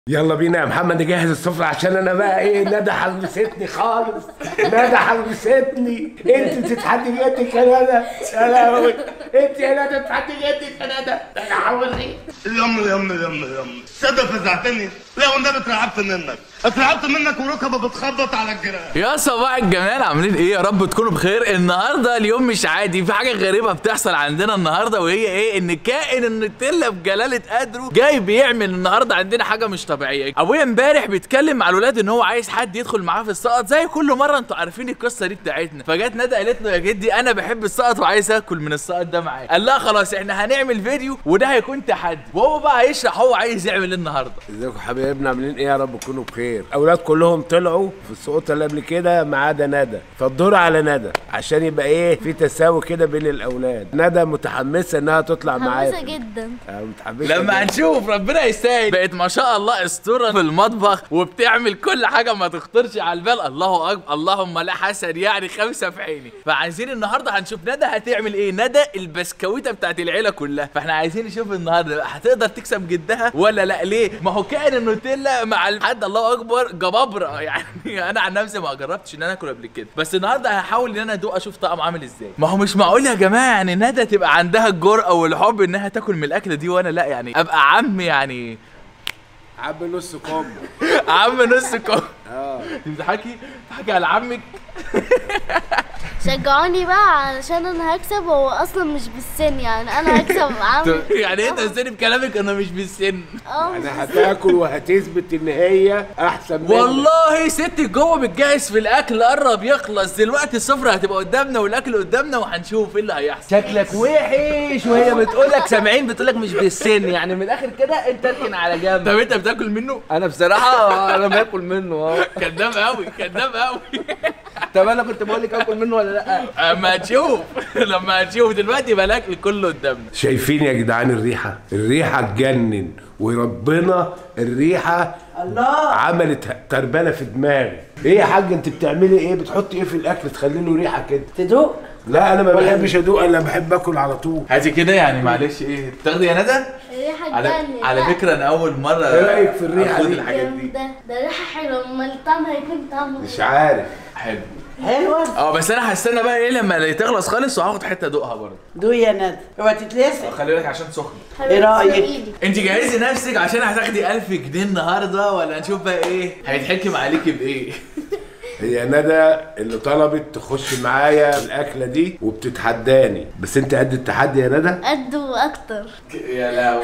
يلا بينا يا محمد نجهز السفرة عشان انا بقى ايه ندى حلمستني خالص ندى حلمستني انت بتتحدي جدك يا ندى يا لهوي انت يا ندى بتتحدي جدك يا ندى انا حاولي يم يم يم يم صدق فزعتني لا والنبي اترعبت منك اترعبت منك وركبه بتخبط على الجيران يا صباح الجمال عاملين ايه يا رب تكونوا بخير النهارده اليوم مش عادي في حاجه غريبه بتحصل عندنا النهارده وهي ايه ان كائن النوتيلا بجلاله قدره جاي بيعمل النهارده عندنا حاجه مش طبيعيه ابويا امبارح بيتكلم مع الولاد ان هو عايز حد يدخل معاه في السقط زي كل مره انتوا عارفين القصه دي بتاعتنا فجت ندى قالت له يا جدي انا بحب السقط وعايز اكل من السقط ده معاك قال لها خلاص احنا هنعمل فيديو وده هيكون تحدي وهو بقى هيشرح هو عايز يعمل ايه النهارده ازيكم حبايبنا عاملين ايه يا رب تكونوا بخير اولاد كلهم طلعوا في السقوطه اللي قبل كده ما عدا ندى فالدور على ندى عشان يبقى ايه في تساوي كده بين الاولاد ندى متحمسه انها تطلع معايا متحمسة جدا آه، متحمسه لما جداً. هنشوف ربنا يستاهل بقت ما شاء الله اسطوره في المطبخ وبتعمل كل حاجه ما تخطرش على البال الله اكبر اللهم لا حسد يعني خمسه في عيني فعايزين النهارده هنشوف ندى هتعمل ايه ندى البسكويته بتاعت العيله كلها فاحنا عايزين نشوف النهارده بقى هتقدر تكسب جدها ولا لا ليه ما هو كائن النوتيلا مع الحد الله اكبر جبابره يعني انا عن نفسي ما جربتش ان انا اكل قبل كده بس النهارده هحاول ان انا ادوق اشوف طعمه عامل ازاي ما هو مش معقول يا جماعه يعني ندى تبقى عندها الجرأه والحب انها تاكل من الاكله دي وانا لا يعني ابقى عم يعني عبي نص كوم عم نص كوم بتضحكي بتضحكي على عمك شجعوني بقى علشان انا هكسب هو اصلا مش بالسن يعني انا هكسب عامل يعني انت استني بكلامك انا مش بالسن اه مش انا هتاكل وهتثبت ان هي احسن منك والله ست جوه بتجهز في الاكل قرب يخلص دلوقتي السفره هتبقى قدامنا والاكل قدامنا وهنشوف ايه اللي هيحصل شكلك وحش وهي بتقول لك سامعين بتقول لك مش بالسن يعني من الاخر كده انت اركن على جنب طب انت بتاكل منه انا بصراحه انا باكل منه اه كداب قوي كداب قوي طب انا كنت بقول لك اكل منه ولا لا اما هتشوف لما هتشوف دلوقتي يبقى الاكل كله قدامنا شايفين يا جدعان الريحه الريحه تجنن وربنا الريحه الله عملت تربانه في دماغي ايه يا حاج انت بتعملي ايه بتحطي ايه في الاكل تخلي له ريحه كده تدوق لا انا ما بحبش ادوق انا بحب اكل على طول هاتي كده يعني معلش ايه تاخدي يا ندى الريحة على تجنن على لا. فكره انا اول مره ايه رأيك في الريحة آخد دي؟ الحاجات دي ده ده ريحة حلوة امال الطعم هيكون طعمه مش عارف حلو حلوه اه بس انا هستنى بقى ايه لما تخلص خالص وهاخد حته ادوقها برضه دوق يا ندى اوعى تتلسع خلي بالك عشان سخنه حلوة إيه رأيك؟ تسلم إيدي. انت جهزي نفسك عشان هتاخدي 1000 جنيه النهارده ولا نشوف بقى ايه هيتحكم عليكي بايه هي ندى اللي طلبت تخش معايا الاكله دي وبتتحداني بس انت قد التحدي يا ندى قد واكتر يا لهوي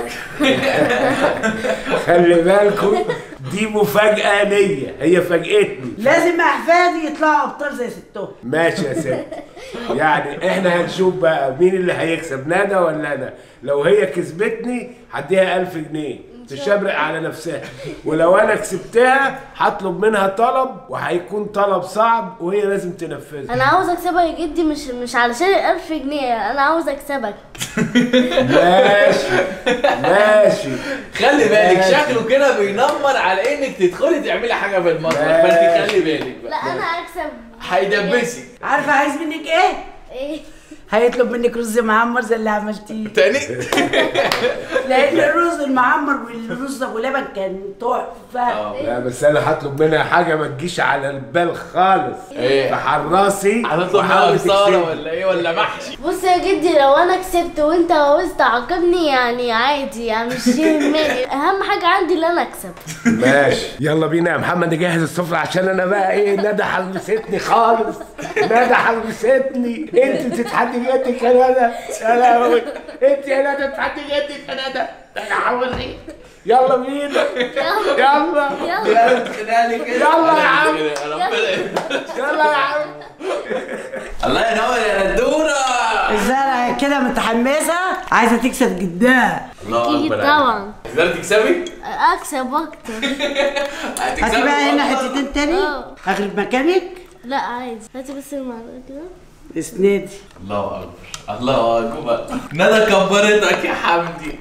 خلي بالكم دي مفاجاه ليا هي فاجئتني لازم احفادي يطلعوا ابطال زي ستهم ماشي يا ست يعني احنا هنشوف بقى مين اللي هيكسب ندى ولا انا لو هي كسبتني هديها ألف جنيه تشبرق على نفسها ولو انا كسبتها هطلب منها طلب وهيكون طلب صعب وهي لازم تنفذه انا عاوز اكسبها يا جدي مش مش علشان الألف جنيه انا عاوز اكسبك ماشي ماشي خلي بالك ماشي. شكله كده بينمر على انك تدخلي تعملي حاجه في المطبخ فانت خلي بالك لا بقى انا هكسب هيدبسك عارفه عايز منك ايه ايه هيطلب منك رز معمر زي اللي عملتيه تاني لان الرز المعمر والرز ابو لبن كان تحفه لا بس انا هطلب منها حاجه ما تجيش على البال خالص ايه؟ فحراسي هتطلب منها وحاول بصاره تكسبني. ولا ايه ولا محشي بص يا جدي لو انا كسبت وانت عاوز تعاقبني يعني عادي يعني مش يهمني اهم حاجه عندي ان انا اكسب ماشي يلا بينا يا محمد نجهز السفرة عشان انا بقى ايه ندى حلمستني خالص ندى حلمستني انت بتتحدي جدك يا ندى يا لهوي انت يا ندى بتتحدي جدك يا ندى انا حاولي يلا بينا يلا يلا يلا يا عم ربنا يلا يا عم الله ينور يا ندوره الزرع كده متحمسه عايزه تكسب جدها الله اكيد اكبر طبعا تقدري تكسبي؟ اكسب اكتر هتكسبي هتبقى هنا والله. حتتين تاني اه. اغلب مكانك لا عادي هاتي بس المعلقه كده اسندي الله اكبر الله اكبر ندى كبرتك يا حمدي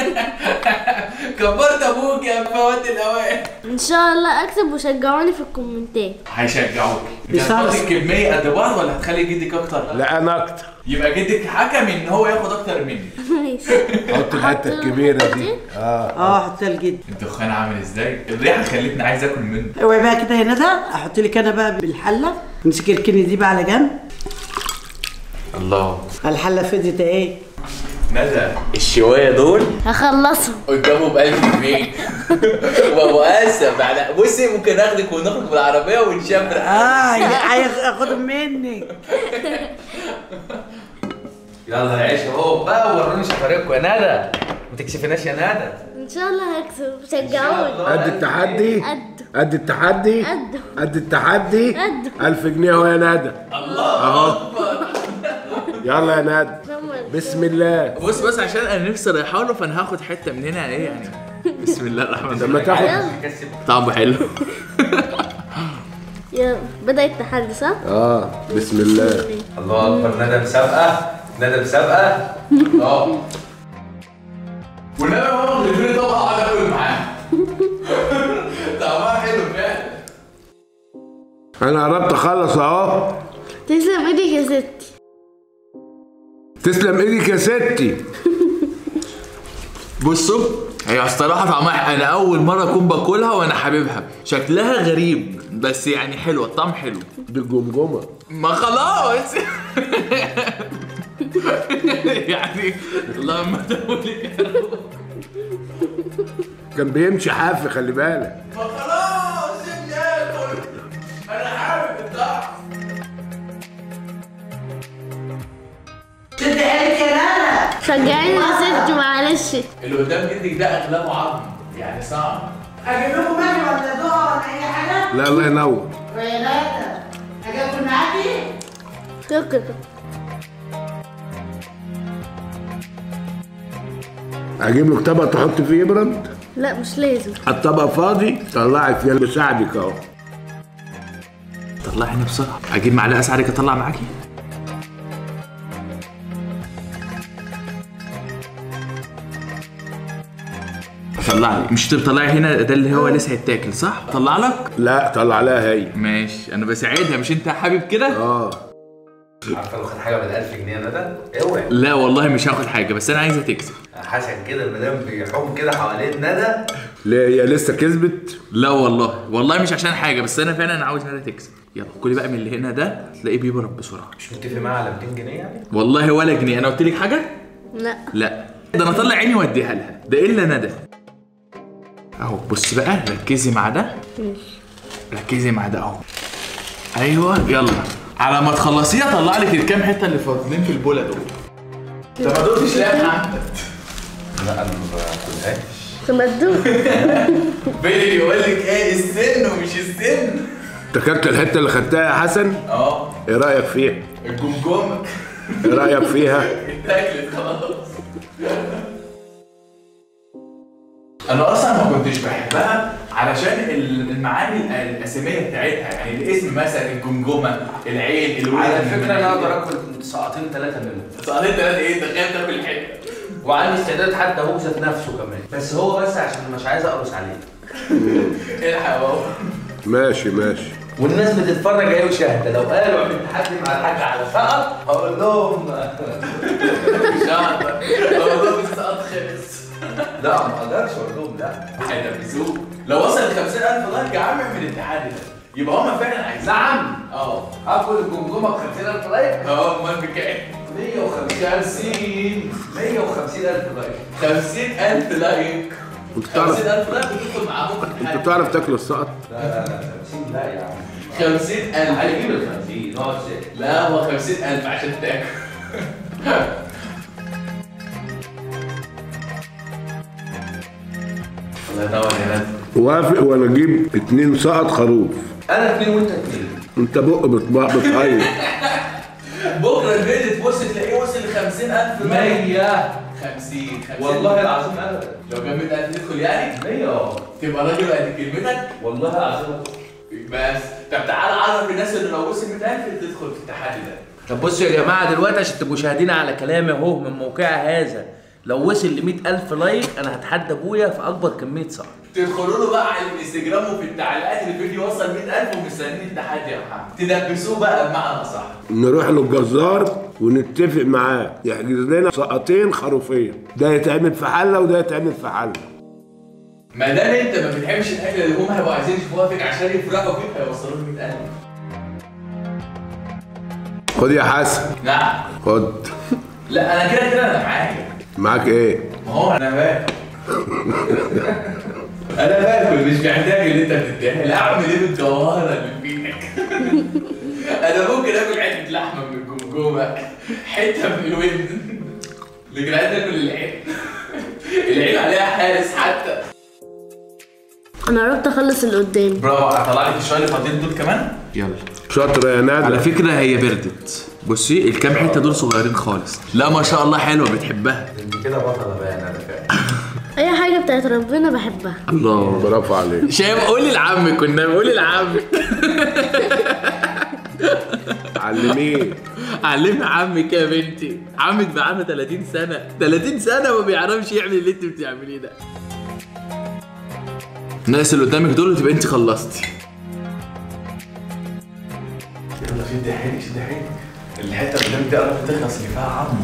كبرت ابوك يا فوات الاوان ان شاء الله اكسب وشجعوني في الكومنتات هيشجعوك انت بيصرص. هتحطي الكميه قد بعض ولا هتخلي جدك اكتر؟ لا انا اكتر يبقى جدك حكم ان هو ياخد اكتر مني ماشي حط الحته الكبيره دي اه اه حطها لجد الدخان عامل ازاي الريحه خلتني عايز اكل منه اوعي بقى كده يا ندى احط لك انا بقى بالحله امسكي الكني دي بقى على جنب الله الحله فضيت اهي ندى الشوايه دول هخلصهم قدامه ب 1000 جنيه ومؤسف بعد بصي ممكن اخدك ونخرج بالعربيه ونشبر اه هياخدهم منك يلا يا عيش اهو بقى وروني شطارتكم يا ندى ما تكسفناش يا ندى ان شاء الله هكسب شجعوني قد التحدي قد قد التحدي قد قد التحدي قد 1000 جنيه اهو يا ندى الله يلا يا ندى بسم الله بص بس عشان انا نفسي رايحه له فانا هاخد حته من هنا ايه يعني بسم الله الرحمن لما الرحيم تاخد طعمه حلو يلا بدأ التحدي صح؟ اه بسم الله الله اكبر ندى مسابقه ندى مسابقه اه والنبي يا ماما غير لي طبق اقعد اكل معاه طعمها حلو فعلا انا قربت اخلص اهو تسلم ايدك يا ستي تسلم ايدك يا ستي بصوا هي الصراحة طعمها أنا أول مرة أكون باكلها وأنا حاببها شكلها غريب بس يعني حلوة الطعم حلو دي الجمجمه ما خلاص يعني اللهم تقولي كان بيمشي حافي خلي بالك ما خلاص سيبني آكل أنا حابب الطعم شد حيلك يا ندى شجعيني يا ستي معلش اللي قدام جدك ده أغلبه عظم يعني صعب اجيب لكم ماني ولا دعاء ولا اي حاجه لا الله ينور يا ندى اجي اكل معاكي شكرا اجيب لك طبق تحط فيه يبرد لا مش لازم الطبق فاضي طلعك فيه بساعدك اهو طلع هنا بسرعة أجيب معلقة ساعدك أطلع معاكي طلع لي مش تطلعي هنا ده اللي هو لسه هيتاكل صح؟ طلع لك؟ لا طلع لها هي ماشي انا بساعدها مش انت حابب كده؟ اه عارفه لو خد حاجه بال 1000 جنيه يا ندى اوعي لا والله مش هاخد حاجه بس انا عايزها تكسب حسن كده المدام بيحوم كده حوالين ندى ليه هي لسه كسبت لا والله والله مش عشان حاجه بس انا فعلا عاوز انها تكسب يلا كلي بقى من اللي هنا ده تلاقيه بيبرد بسرعه مش متفق معاها على 200 جنيه يعني والله ولا جنيه انا قلت لك حاجه لا لا ده انا اطلع عيني واديها لها ده الا ندى اهو بص بقى ركزي مع ده ركزي مع ده اهو ايوه يلا على ما تخلصيها طلع لك الكام حته اللي فاضلين في البوله دول انت ما دقتش لا عندك لا انا ما باكلهاش تمدوه بيلي يقول لك ايه السن ومش السن انت اكلت الحته اللي خدتها يا حسن اه ايه رايك فيها الجمجمه ايه رايك فيها اتاكلت خلاص انا اصلا ما كنتش بحبها علشان ال- المعاني ال- الاساميه بتاعتها يعني الاسم مثلا الجمجمه العين الودن على فكره انا اقدر اكل ساعتين ثلاثه منهم سؤالين ثلاثه ايه تخيل تاكل حته وعندي استعداد حتى هو ذات نفسه كمان بس هو بس عشان مش عايز اقرص عليه الحق اهو ماشي ماشي والناس بتتفرج اهي وشاهده لو قالوا عملت تحدي مع الحاج على سقط هقول لهم شاطر الموضوع بالسقط خلص لا ما اقدرش اقول لهم لا هينفذوه لو وصل ل 50000 لايك يا عم اعمل التحدي ده يبقى هما فعلا عايزين نعم اه اكل الجمجمه ب 50000 لايك اه امال بكام 150 150000 لايك 50000 لايك انت تعرف 50000 لايك وتدخل معاهم انت بتعرف تاكل السقط لا لا لا 50 لا يا عم 50000 هيجيب ال 50 نقعد ساكت لا هو 50000 عشان تاكل الله ينور يا ندى وافق ولا اجيب اتنين سقط خروف انا اثنين وانت اثنين انت بق بطباق بتعيط بكره الفيديو تبص تلاقيه وصل ل 50000 لايك 100 50 50 والله العظيم ابدا لو كان 100000 تدخل يعني 100 اه تبقى راجل قد كلمتك والله العظيم بس طب تعالى عرف الناس اللي لو وصل 100000 تدخل في التحدي ده طب بصوا يا جماعه دلوقتي عشان تبقوا شاهدين على كلامي اهو من موقعها هذا لو وصل ل 100000 لايك انا هتحدى ابويا في اكبر كميه صح تدخلوا له بقى على الانستجرام وفي التعليقات الفيديو وصل 100000 ومستنيين التحدي يا محمد تدبسوه بقى بمعنى اصح نروح للجزار ونتفق معاه يحجز لنا سقطين خروفين ده يتعمل في حله وده يتعمل في حله ما دام انت ما بتحبش الاكل اللي هم هيبقوا عايزين يشوفوها فيك عشان يفرحوا فيك هيوصلوا له 100000 خد يا حسن نعم خد لا انا كده كده انا معاك معاك ايه ما هو انا باكل انا باكل مش محتاج اللي انت بتديها لا اعمل ايه بالجوهره اللي في ايدك انا ممكن اكل حته لحمه من الجمجمه حته من الودن لكن عايز اكل العين العين عليها حارس حتى انا قربت اخلص اللي قدامي برافو هطلع لك الشويه اللي فاضيين دول كمان يلا شاطر يا على ندى فكره هي بردت بصي الكام حته دول صغيرين خالص لا ما شاء الله حلوه بتحبها كده بطله بقى انا فعلا اي حاجه بتاعت ربنا بحبها الله برافو عليك شايف قولي لعمك كنا قولي لعمك علميه علمي عمك يا بنتي عمك بقى عنده 30 سنة 30 سنة ما بيعرفش يعمل اللي انت بتعمليه ده الناس اللي قدامك دول تبقى انت خلصتي يلا شد حيلك شد حيلك الحتة اللي قدامك دي قربت تخلص اللي فيها عظمة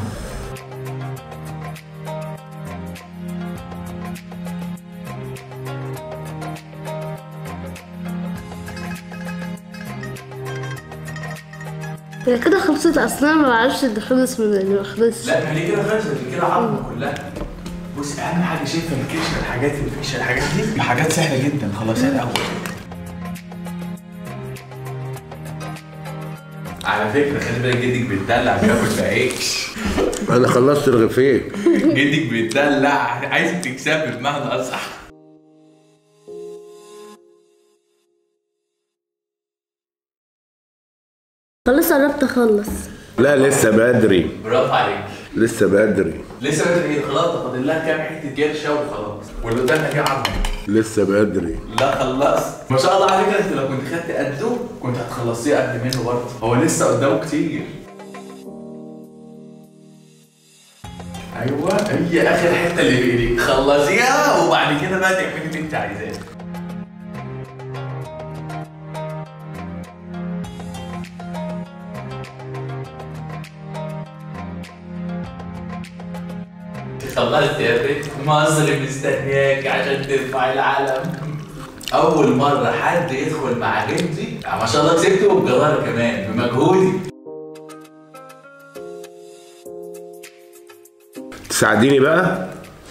هي كده خلصت اصلا ما بعرفش اللي خلص من اللي ما خلصش لا ما هي كده خلصت دي كده عظمة كلها بص اهم حاجة شايفة الكشف الحاجات الفيش الحاجات دي حاجات سهلة جدا خلصها الاول على فكرة خلي بالك جدك بيتدلع بياكل في عيش انا خلصت الغفير جدك بيتدلع عايزك تكسبي بمعنى اصح خلاص قربت اخلص لا لسه بدري برافو عليك لسه بدري لسه بدري ايه خلاص ده فاضل لها كام حته جرشه وخلاص واللي قدامنا دي عظمه لسه بدري لا خلصت ما شاء الله عليك انت لو كنت خدت قده كنت هتخلصيه قبل منه برضه هو لسه قدامه كتير ايوه هي اخر حته اللي في ايديك خلصيها وبعد كده بقى تعملي اللي انت عايزاه خلصت يا بنت مصر مستنياك عشان ترفع العلم اول مره حد يدخل مع بنتي ما شاء الله كسبته وبجدارة كمان بمجهودي تساعديني بقى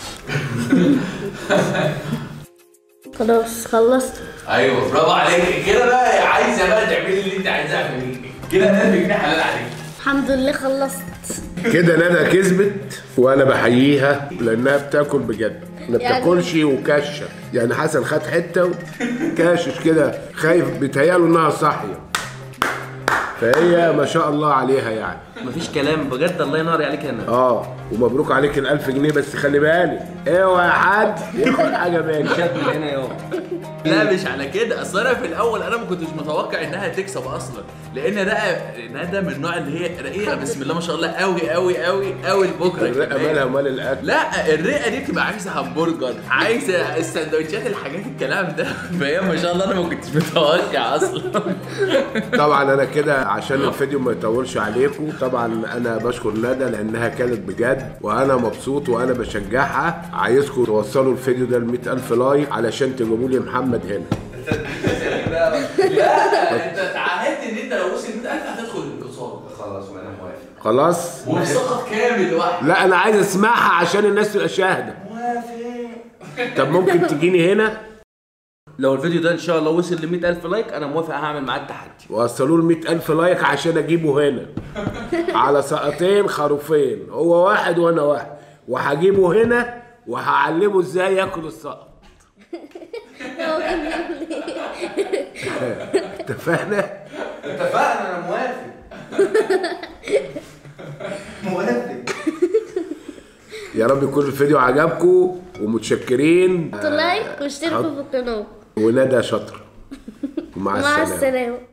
خلاص خلصت ايوه برافو عليك كده بقى عايزه بقى تعملي اللي انت عايزاه اعمليه كده 1000 جنيه حلال عليك الحمد لله خلصت كده ندى كسبت وانا بحييها لانها بتاكل بجد ما يعني- بتاكلش وكشه يعني حسن خد حته وكاشش كده خايف بيتهيأله انها صاحيه فهي ما شاء الله عليها يعني مفيش كلام بجد الله ينور عليك يا ندى اه ومبروك عليك الألف جنيه بس خلي بالك اوعى يا حد ياخد حاجه منك شد من هنا يابا لا مش على كده اصل انا في الاول انا ما كنتش متوقع انها تكسب اصلا لان رقه ندى من النوع اللي هي رقيقه بسم الله ما شاء الله قوي قوي قوي قوي لبكره الرقه كمان. مالها ومال الاكل لا الرئه دي تبقى عايزه همبرجر عايزه السندوتشات الحاجات الكلام ده فهي ما شاء الله انا ما كنتش متوقع اصلا طبعا انا كده عشان الفيديو ما يطولش عليكم طبعا انا بشكر ندى لانها كانت بجد وانا مبسوط وانا بشجعها عايزكم توصلوا الفيديو ده ل 100000 لايك علشان تجيبوا لي محمد هنا لا انت اتعهدت ان انت لو وصل 100000 هتدخل الانتصار خلاص وانا موافق خلاص وبثقه كامل لوحدك لا انا عايز اسمعها عشان الناس تبقى شاهده طب ممكن تجيني هنا لو الفيديو ده ان شاء الله وصل ل 100000 لايك انا موافق هعمل معاه التحدي وصلوا له 100000 لايك عشان اجيبه هنا على سقطين خروفين هو واحد وانا واحد وهجيبه هنا وهعلمه ازاي ياكل السقط اتفقنا اتفقنا انا موافق موافق يا رب يكون الفيديو عجبكم ومتشكرين حطوا لايك واشتركوا في القناه وندى شاطر ومع مع السلامه السلامه